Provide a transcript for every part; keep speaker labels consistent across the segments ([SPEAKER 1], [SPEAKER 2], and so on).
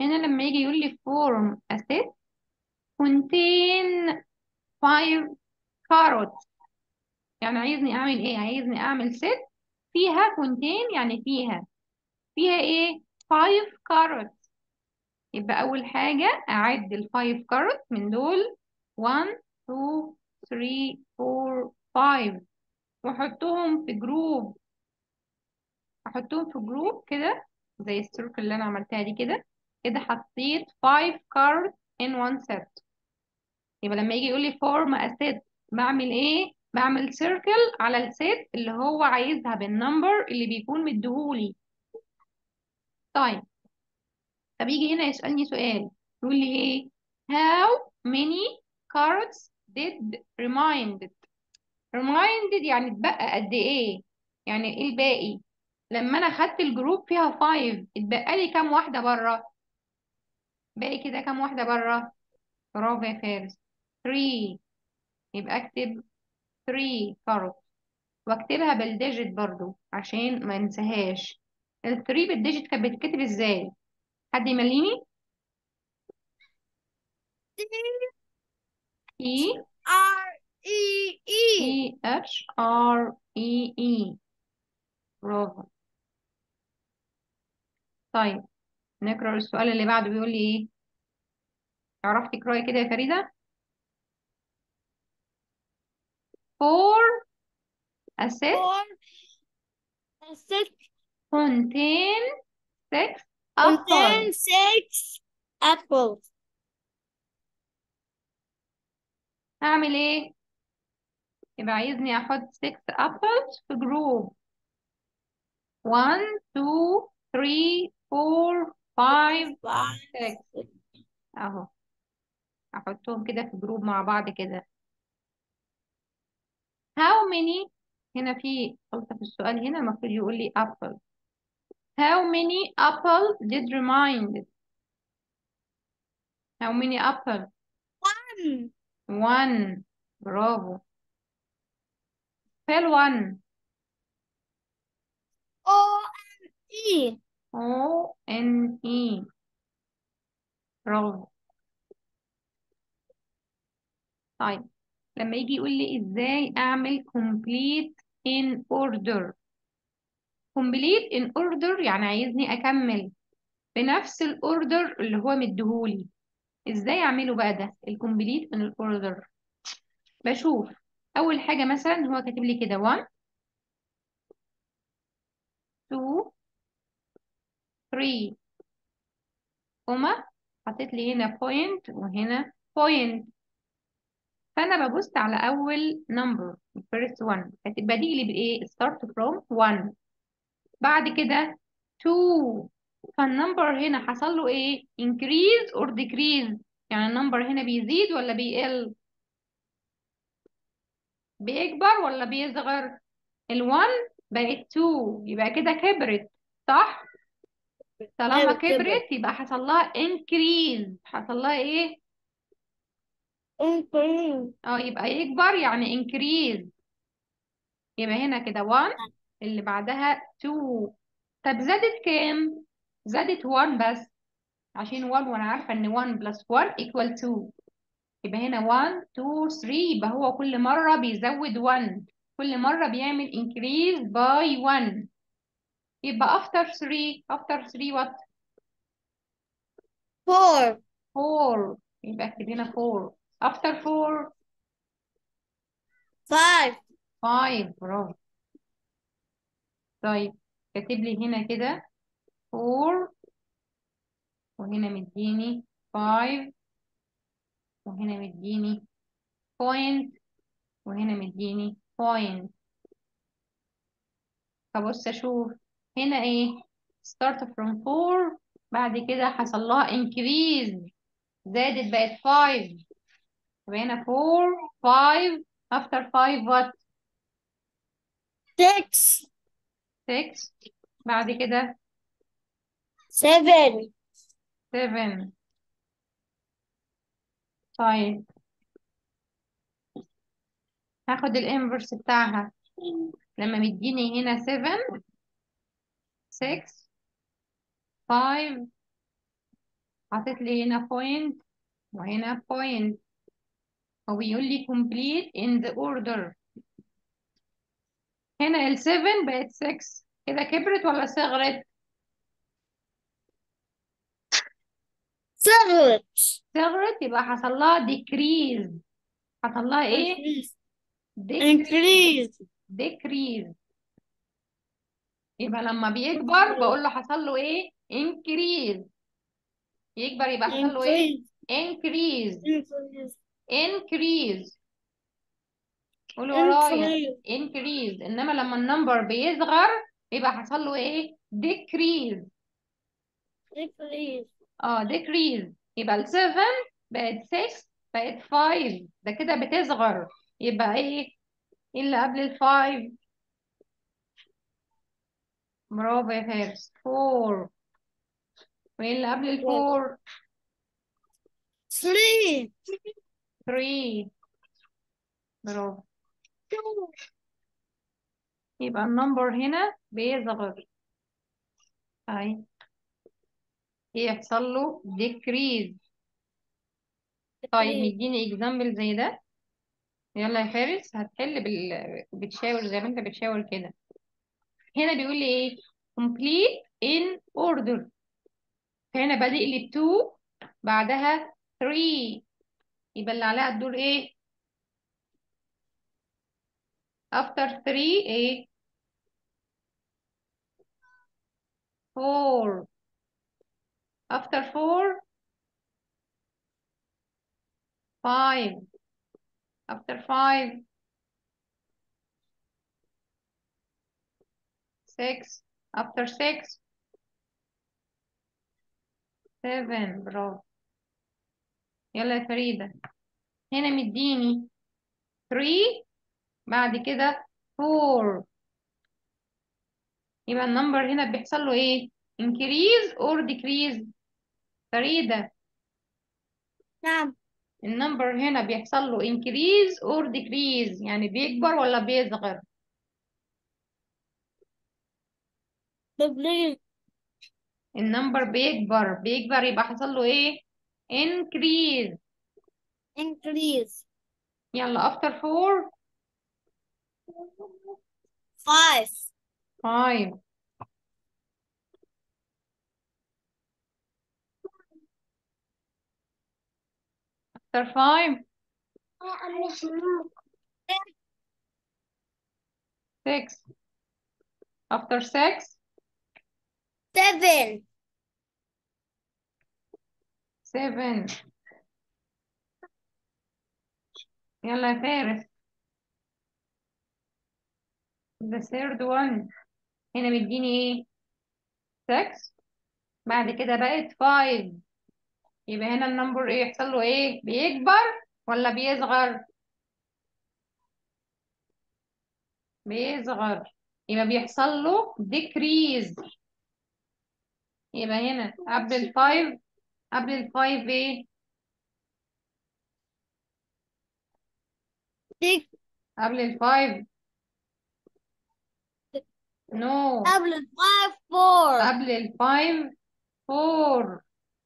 [SPEAKER 1] هنا لما يجي يقول لي form a set contain five carrots يعني عايزني اعمل ايه عايزني اعمل set فيها contain يعني فيها فيها ايه five carrots يبقى اول حاجة اعد ال five carrots من دول one two three four five واحطهم في جروب احطهم في جروب كده زي السيركل اللي انا عملتها دي كده كده حطيت 5 cards in one set يبقى لما يجي يقول لي form a set بعمل ايه بعمل سيركل على الست اللي هو عايزها بالنمبر اللي بيكون مديهولي طيب طب يجي هنا يسألني سؤال يقول لي ايه how many cards did reminded reminded يعني اتبقى قد ايه يعني ايه الباقي لما انا خدت الجروب فيها 5 اتبقى لي كام واحده بره باقي كده كام واحده بره برافو يا فارس 3 يبقى اكتب 3 كاروت واكتبها بالديجيت برضو عشان ما انساهاش ال 3 بالديجيت كانت بتتكتب ازاي حد يمليني اي
[SPEAKER 2] R E E
[SPEAKER 1] اي اتش ار اي اي برافو طيب نقرا السؤال اللي بعده بيقول لي ايه عرفتي تقراي كده يا فريده four a set
[SPEAKER 2] four a set
[SPEAKER 1] contain six apples
[SPEAKER 2] contain six apples.
[SPEAKER 1] هعمل ايه يبقى عايزني احط 6 apples في جروب 1 2 3 4 5
[SPEAKER 2] Five.
[SPEAKER 1] 6 اهو احطهم كده في جروب مع بعض كده how many هنا في غلطة في السؤال هنا المفروض يقول لي apple how many apple did remind how many apple
[SPEAKER 2] One.
[SPEAKER 1] one برافو spell one
[SPEAKER 2] O N E.
[SPEAKER 1] O N E برافو طيب لما يجي يقول لي ازاي اعمل complete in order complete in order يعني عايزني اكمل بنفس الاوردر اللي هو مديهولي ازاي اعمله بقى ده الكومبليت in الاوردر بشوف اول حاجة مثلا هو كاتب لي كده 1 2 3 كوما حطيت لي هنا بوينت وهنا بوينت فانا ببص على اول نمبر first one هتبقى دي اللي بايه start from 1 بعد كده 2 فالنمبر هنا حصل له ايه increase or decrease يعني النمبر هنا بيزيد ولا بيقل بيكبر ولا بيصغر ال1 بقت 2 يبقى كده كبرت صح طالما
[SPEAKER 2] أيوة كبرت.
[SPEAKER 1] كبرت يبقى حصل لها increase حصل لها ايه
[SPEAKER 2] Increase.
[SPEAKER 1] اه يبقى يكبر يعني increase يبقى هنا كده 1 اللي بعدها 2 طب زادت كام زادت 1 بس عشان 1 وانا عارفه ان 1 بلس 1 equal 2 يبقى هنا 1 2 3 يبقى هو كل مره بيزود 1 كل مره بيعمل increase by 1 يبقى after 3 after 3 what
[SPEAKER 2] Four.
[SPEAKER 1] 4 يبقى اكتب هنا 4 after 4
[SPEAKER 2] Five.
[SPEAKER 1] 5 برافو طيب كاتب لي هنا كده 4 وهنا مديني 5 وهنا مديني point وهنا مديني point فبص اشوف هنا ايه start from 4 بعد كده حصل لها increase زادت بقت 5 يبقى هنا 4 5 after 5 what
[SPEAKER 2] Six.
[SPEAKER 1] 6 بعد كده
[SPEAKER 2] Seven.
[SPEAKER 1] 7 طيب هاخد الانفرس بتاعها لما مديني هنا 7 6 5 حاطط لي هنا بوينت وهنا بوينت هو بيقول لي complete in the order هنا ال 7 بقت 6 كده كبرت ولا صغرت؟
[SPEAKER 2] صغرت
[SPEAKER 1] صغرت يبقى حصل لها decrease حصل لها ايه؟
[SPEAKER 2] increase
[SPEAKER 1] decrease
[SPEAKER 2] increase
[SPEAKER 1] decrease يبقى لما بيكبر بقول له حصل له ايه؟ increase يكبر يبقى حصل له ايه؟
[SPEAKER 2] increase
[SPEAKER 1] increase
[SPEAKER 2] increase
[SPEAKER 1] increase قولوا ورايا
[SPEAKER 2] increase
[SPEAKER 1] increase انما لما النمبر بيصغر يبقى حصل له ايه decrease
[SPEAKER 2] increase
[SPEAKER 1] اه decrease يبقى ال 7 بقت 6 بقت 5 ده كده بتصغر يبقى ايه ايه اللي قبل ال 5 برافو يا فارس 4 وايه اللي قبل ال 4
[SPEAKER 2] three
[SPEAKER 1] 3 برافو
[SPEAKER 2] two
[SPEAKER 1] يبقى النمبر هنا بيصغر اهي يحصل له decrease طيب
[SPEAKER 2] three
[SPEAKER 1] مديني اكزامبل زي ده يلا يا فارس هتحل بال... بتشاور زي ما انت بتشاور كده هنا بيقول لي ايه complete in order فهنا بادئ لي 2 بعدها 3 يبقى اللي عليها الدور ايه after 3 ايه 4 after 4 5 after 5 6 after 6 7 برافو يلا يا فريدة هنا مديني 3 بعد كده 4 يبقى النمبر هنا بيحصل له ايه increase or decrease فريدة
[SPEAKER 2] نعم
[SPEAKER 1] النمبر هنا بيحصل له increase or decrease يعني بيكبر ولا بيصغر
[SPEAKER 2] decrease
[SPEAKER 1] النمبر بيكبر بيكبر يبقى حصل له ايه increase
[SPEAKER 2] increase
[SPEAKER 1] يلا after 4
[SPEAKER 2] five
[SPEAKER 1] 5 after 5 6 after 6
[SPEAKER 2] seven
[SPEAKER 1] 7 يلا يا فارس the third one هنا مديني ايه 6 بعد كده بقت 5 يبقى هنا النمبر ايه يحصل له ايه بيكبر ولا بيصغر بيصغر يبقى بيحصل له decrease يبقى هنا قبل ال 5 قبل ال 5 ايه
[SPEAKER 2] six
[SPEAKER 1] قبل ال 5 نو
[SPEAKER 2] قبل five four
[SPEAKER 1] قبل ال 5 4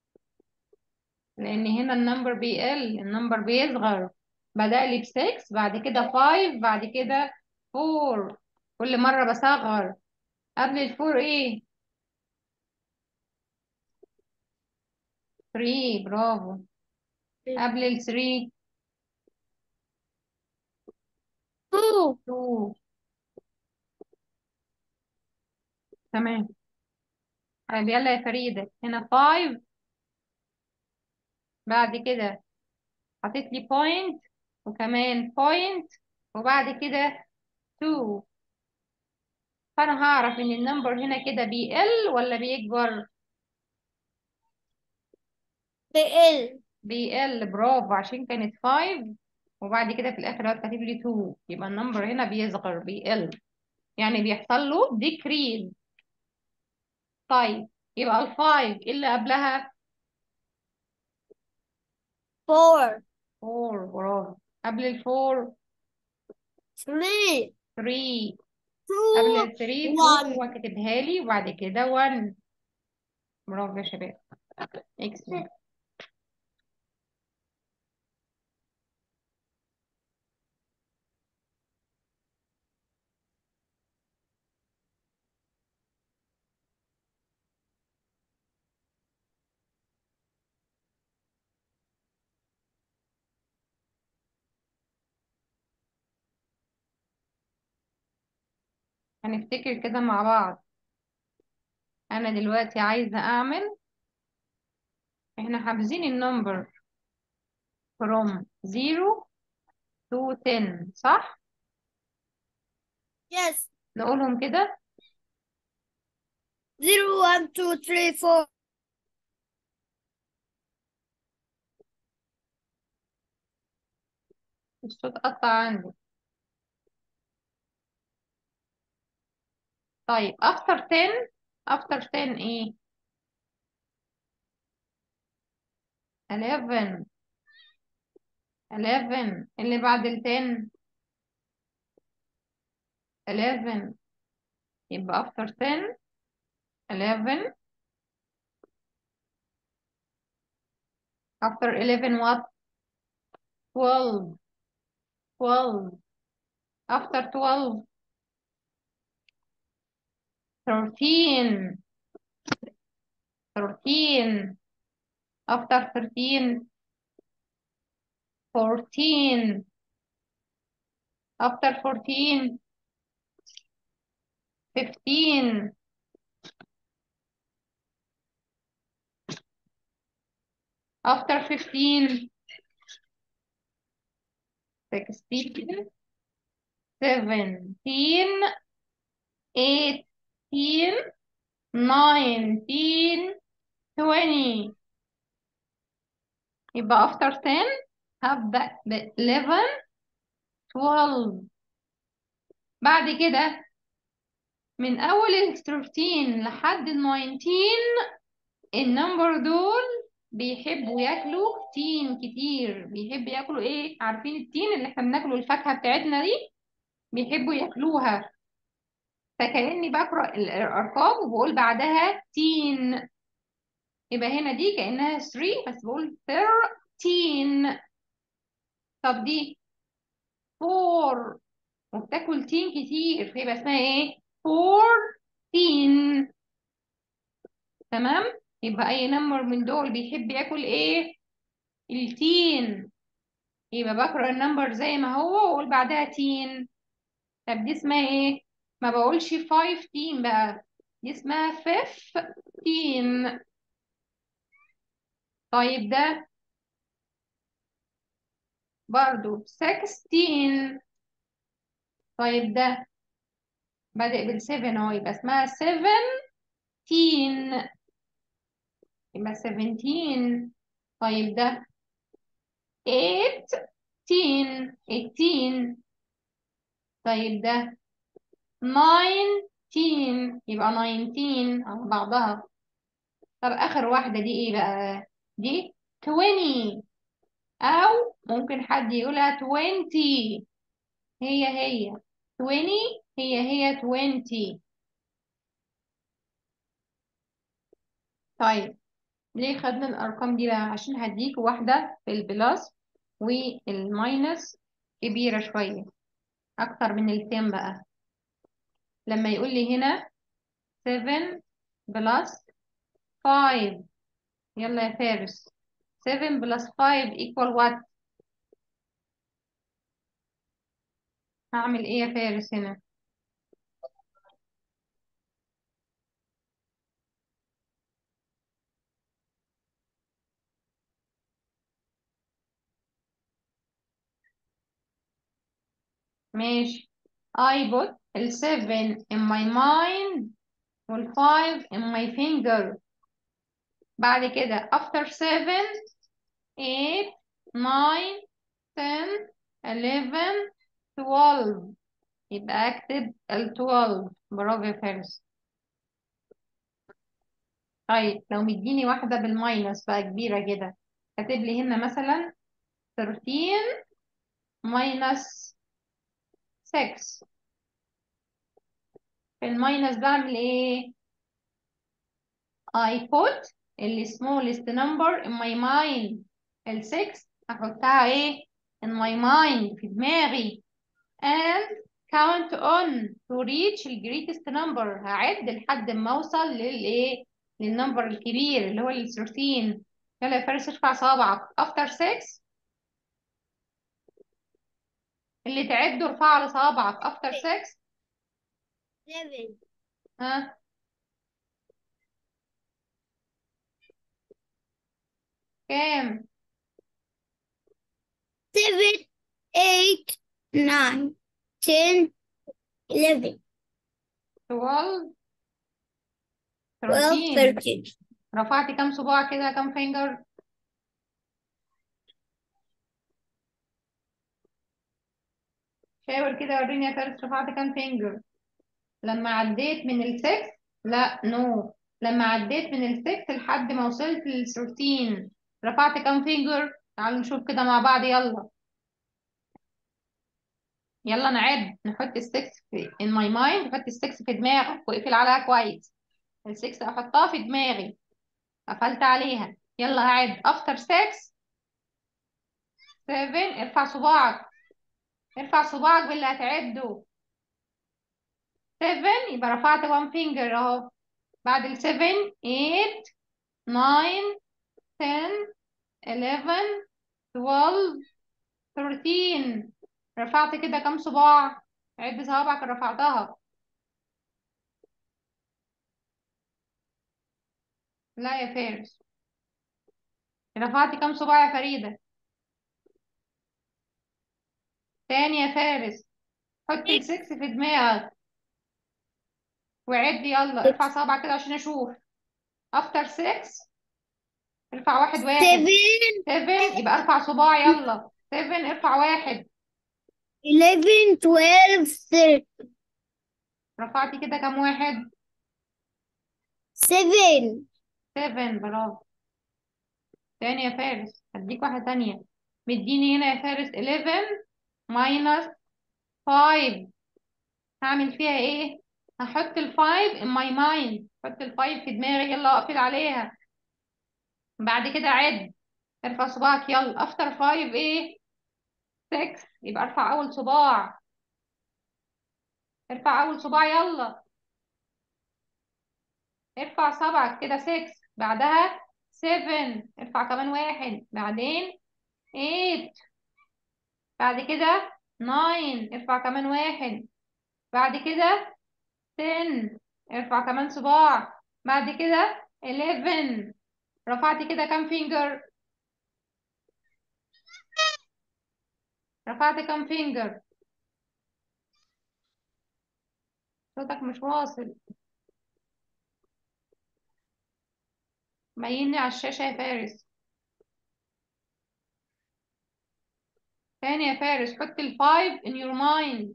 [SPEAKER 1] لان هنا النمبر بيقل النمبر بيصغر بدأ لي ب 6 بعد كده 5 بعد كده 4 كل مرة بصغر قبل ال 4 ايه 3 برافو قبل ال 3
[SPEAKER 2] two
[SPEAKER 1] 2 تمام طيب يلا يا فريدة هنا 5 بعد كده حطيت لي بوينت وكمان بوينت وبعد كده 2 فأنا هعرف إن النمبر هنا كده بيقل ولا بيكبر
[SPEAKER 2] بقل
[SPEAKER 1] بيقل برافو عشان كانت 5 وبعد كده في الآخر هو كاتب لي 2 يبقى النمبر هنا بيصغر بيقل يعني بيحصل له decrease طيب يبقى ال 5 اللي قبلها
[SPEAKER 2] four
[SPEAKER 1] 4 برافو قبل ال 4
[SPEAKER 2] three
[SPEAKER 1] 3 قبل
[SPEAKER 2] two
[SPEAKER 1] ال 3 2
[SPEAKER 2] one
[SPEAKER 1] هو كاتبها لي وبعد كده 1 برافو يا شباب excellent هنفتكر كده مع بعض انا دلوقتي عايزة اعمل احنا حافظين النمبر from 0 to 10 صح
[SPEAKER 2] Yes.
[SPEAKER 1] نقولهم كده
[SPEAKER 2] Zero, one, two, three, four.
[SPEAKER 1] الصوت قطع عندي طيب after 10 after 10 ايه 11 11 اللي بعد ال 10 11 يبقى after 10 11 after 11 what 12 12 after 12 13 13 after 13 14 after 14 15 after 15 16 17 18 19 20 يبقى after 10 هبدأ ب 11 12 بعد كده من أول ال 13 لحد ال 19 النمبر دول بيحبوا ياكلوا تين كتير بيحبوا ياكلوا ايه عارفين التين اللي احنا بناكله الفاكهة بتاعتنا دي بيحبوا ياكلوها فكأني بقرأ الأرقام وبقول بعدها تين يبقى هنا دي كأنها 3 بس بقول 13 طب دي 4 وبتاكل تين كتير فيبقى اسمها ايه 14 تمام يبقى اي نمبر من دول بيحب ياكل ايه التين يبقى بقرأ النمبر زي ما هو واقول بعدها تين طب دي اسمها ايه ما بقولش 15 بقى دي اسمها 15 طيب ده برضو 16 طيب ده بادئ بالسفن اهو يبقى اسمها 17 يبقى 17 طيب ده 18 18 طيب ده 19 يبقى 19 على بعضها طب آخر واحدة دي ايه بقى دي 20 أو ممكن حد يقولها 20 هي هي 20 هي هي 20 طيب ليه خدنا الأرقام دي بقى عشان هديك واحدة في البلس والماينس كبيرة شوية أكتر من التين بقى لما يقول لي هنا 7 بلس 5 يلا يا فارس 7 بلس 5 equal what هعمل ايه يا فارس هنا ماشي I put ال 7 in my mind وال 5 in my finger بعد كده after 7 8 9 10 11 12 يبقى اكتب ال 12 برافو يا فارس طيب لو مديني واحدة بالماينس بقى كبيرة كده كاتب لي هنا مثلا 13 minus 6 في الماينس بعمل ايه I put ال smallest number in my mind ال 6 هحطها ايه in my mind في دماغي and count on to reach ال greatest number هعد لحد ما اوصل للايه للنمبر الكبير اللي هو ال 13 يلا يا فارس ارفع صابعك after 6 اللي تعده ارفع على صابعك after 6
[SPEAKER 2] seven,
[SPEAKER 1] ها كام
[SPEAKER 2] seven, eight, nine, ten, eleven,
[SPEAKER 1] 12
[SPEAKER 2] twelve,
[SPEAKER 1] 13
[SPEAKER 2] thirteen.
[SPEAKER 1] رفعتي كام صباع كده كام فينجر شاور كده وريني يا فارس رفعت كام فينجر لما عديت من السكس لا نو لما عديت من السكس لحد ما وصلت لل 13 رفعت كام فينجر تعالوا نشوف كده مع بعض يلا يلا نعد نحط السكس في in my mind نحط السكس في دماغك واقفل عليها كويس السكس احطها في دماغي قفلت عليها يلا هعد افتر 6 7 ارفع صباعك ارفع صباعك باللي هتعده 7 يبقى رفعت 1 فينجر اهو بعد ال 7 8 9 10 11 12 13 رفعت كده كام صباع عد صوابعك اللي رفعتها لا يا فارس رفعت كام صباع يا فريدة تاني يا فارس حط السكس في دماغك وعد يلا ارفع صوابعك كده عشان اشوف افتر 6 ارفع واحد واحد
[SPEAKER 2] seven,
[SPEAKER 1] 7 يبقى ارفع صباع يلا 7 ارفع واحد
[SPEAKER 2] eleven, twelve, thirteen,
[SPEAKER 1] رفعتي كده كام واحد
[SPEAKER 2] seven,
[SPEAKER 1] 7 برافو تاني يا فارس هديك واحدة تانية مديني هنا يا فارس 11 minus 5 هعمل فيها ايه هحط ال 5 in my mind حط ال 5 في دماغي يلا اقفل عليها بعد كده عد ارفع صباعك يلا افتر 5 ايه 6 يبقى ارفع اول صباع ارفع اول صباع يلا ارفع صبعك كده 6 بعدها 7 ارفع كمان واحد بعدين 8 بعد كده 9 ارفع كمان واحد بعد كده 10 ارفع كمان صباع بعد كده 11 رفعت كده كام فينجر رفعت كام فينجر صوتك مش واصل بيني على الشاشة يا فارس تاني يا فارس حط ال 5 in your mind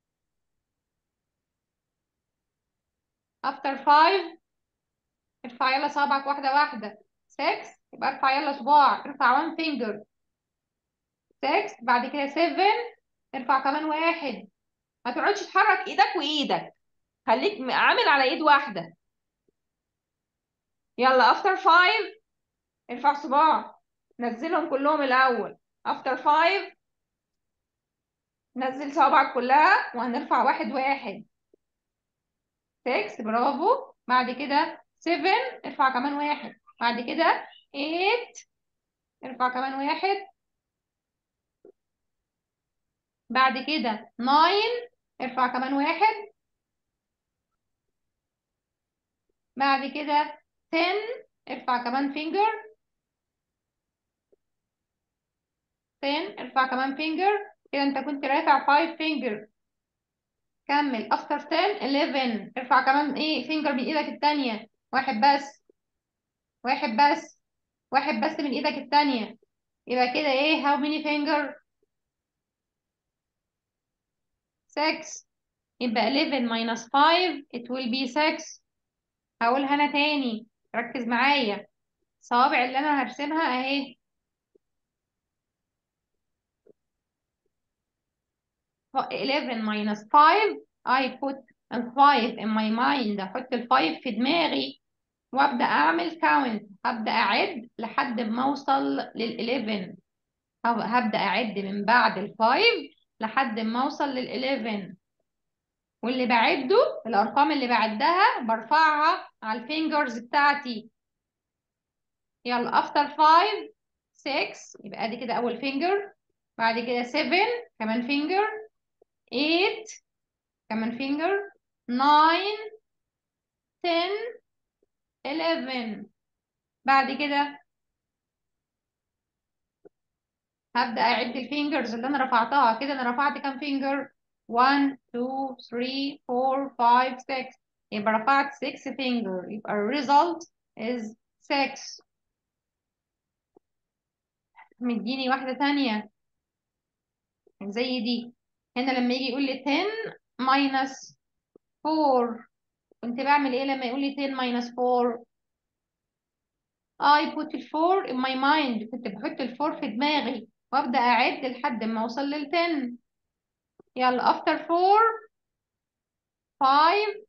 [SPEAKER 1] after 5 ارفع يلا صابعك واحدة واحدة 6 يبقى ارفع يلا صباع ارفع 1 finger 6 بعد كده 7 ارفع كمان واحد ما تقعدش تحرك ايدك وايدك خليك م- عامل على ايد واحدة يلا after 5 ارفع صباع نزلهم كلهم الأول after 5 نزل صوابعك كلها وهنرفع واحد واحد 6 برافو بعد كده 7 ارفع كمان واحد بعد كده 8 ارفع كمان واحد بعد كده 9 ارفع كمان واحد بعد كده 10 ارفع كمان فينجر 10 ارفع كمان فينجر كده انت كنت رافع 5 فينجر كمل افتر 10 11 ارفع كمان ايه فينجر من ايدك التانية واحد بس واحد بس واحد بس من ايدك التانية يبقى كده ايه how many finger 6 يبقى 11 minus 5 it will be 6 هقولها انا تاني ركز معايا الصوابع اللي انا هرسمها اهي 11 minus 5 I put ال 5 in my mind احط ال 5 في دماغي وابدا اعمل كاونت هبدا اعد لحد ما اوصل لل 11 هب- هبدا اعد من بعد ال 5 لحد ما اوصل لل 11 واللي بعده الارقام اللي بعدها برفعها على الفينجرز بتاعتي يلا افتر 5 6 يبقى ادي كده اول فينجر بعد كده 7 كمان فينجر 8 كمان فينجر 9 10 11 بعد كده هبدأ أعد الفينجرز اللي أنا رفعتها كده أنا رفعت كام فينجر 1 2 3 4 5 6 يبقى رفعت 6 فينجر يبقى الريزلت is 6 مديني واحدة تانية زي دي هنا لما يجي يقول لي 10 minus 4 كنت بعمل ايه لما يقول لي 10 minus 4 I put ال 4 in my mind كنت بحط ال 4 في دماغي وابدأ أعد لحد ما أوصل لل 10 يلا after 4 5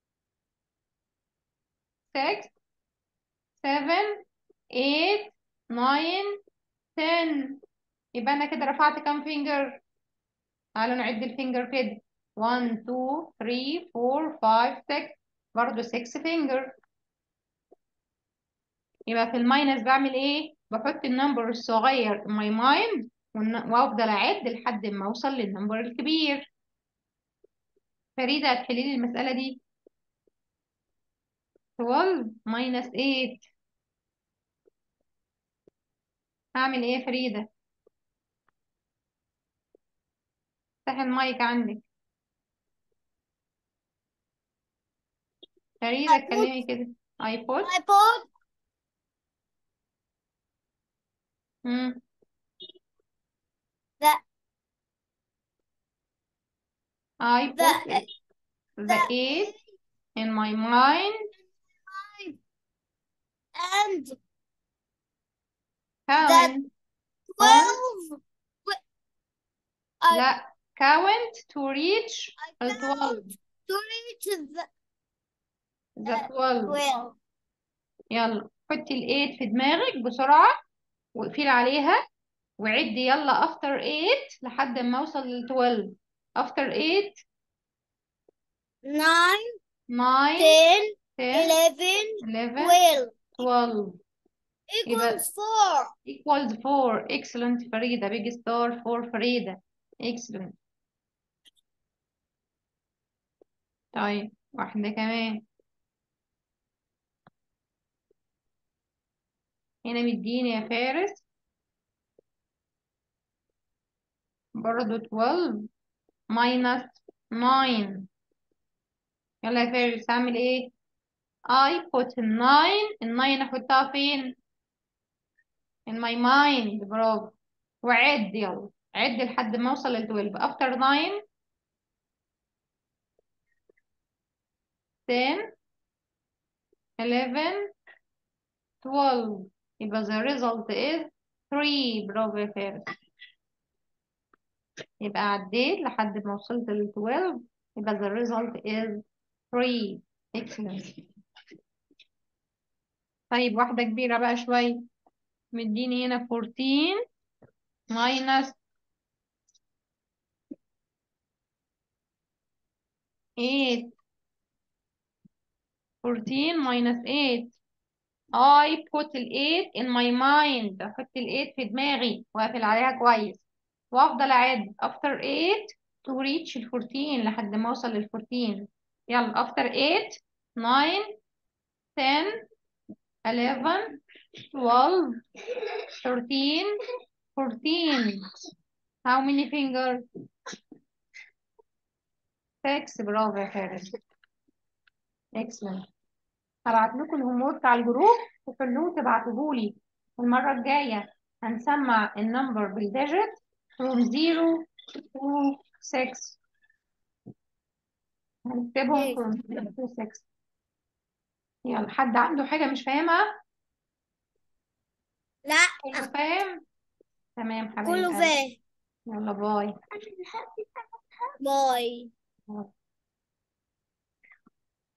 [SPEAKER 1] 6 7 8 9 10 يبقى أنا كده رفعت كام فينجر تعالوا نعد الفينجر كده 1 2 3 4 5 6 برضه 6 فينجر يبقى في الماينس بعمل ايه بحط النمبر الصغير in my mind ون- وافضل اعد لحد ما اوصل للنمبر الكبير فريدة هتحلي لي المسألة دي 12 minus 8 هعمل ايه يا فريدة افتحي المايك عندك فريدة
[SPEAKER 2] I put-
[SPEAKER 1] اتكلمي كده I put
[SPEAKER 2] I put
[SPEAKER 1] مم.
[SPEAKER 2] the
[SPEAKER 1] I put
[SPEAKER 2] the
[SPEAKER 1] the 8 in my mind
[SPEAKER 2] and
[SPEAKER 1] count
[SPEAKER 2] twelve. I,
[SPEAKER 1] لا count to reach
[SPEAKER 2] I
[SPEAKER 1] ال 12
[SPEAKER 2] count to reach the
[SPEAKER 1] the 12
[SPEAKER 2] twelve.
[SPEAKER 1] يلا حطي ال 8 في دماغك بسرعة واقفلي عليها وعدي يلا after 8 لحد ما اوصل لل 12 after 8
[SPEAKER 2] Nine,
[SPEAKER 1] 9
[SPEAKER 2] ten,
[SPEAKER 1] 10
[SPEAKER 2] eleven,
[SPEAKER 1] 11
[SPEAKER 2] twelve
[SPEAKER 1] 12 يبقى
[SPEAKER 2] equals four.
[SPEAKER 1] equals 4 excellent فريدة big star for فريدة excellent طيب واحدة كمان هنا مديني يا فارس برضو 12 minus 9 يلا يا فارس هعمل ايه I put 9 ال 9 احطها فين in my mind برافو وعد يلا عد لحد ما اوصل لل 12 after 9 10 11 12 يبقى the result is 3 برافو يا فارس يبقى عديت لحد ما وصلت لل 12 يبقى the result is 3 excellent طيب واحدة كبيرة بقى شوية مديني هنا 14 minus 8 14 minus 8 I put ال 8 in my mind أحط ال 8 في دماغي وأقفل عليها كويس وأفضل أعد after 8 to reach ال 14 لحد ما أوصل لل 14 يلا after 8 9 10 11 12 13 14 how many fingers 6 برافو يا فارس excellent هبعت لكم الهومورك على الجروب تحلوه تبعتوه لي المرة الجاية هنسمع النمبر بالديجيت from 0 to 6 هنكتبهم from 0 to 6 يلا حد عنده حاجة مش فاهمها؟
[SPEAKER 2] لا
[SPEAKER 1] كله فاهم؟ تمام حبيبي
[SPEAKER 2] كله فاهم
[SPEAKER 1] يلا باي
[SPEAKER 2] باي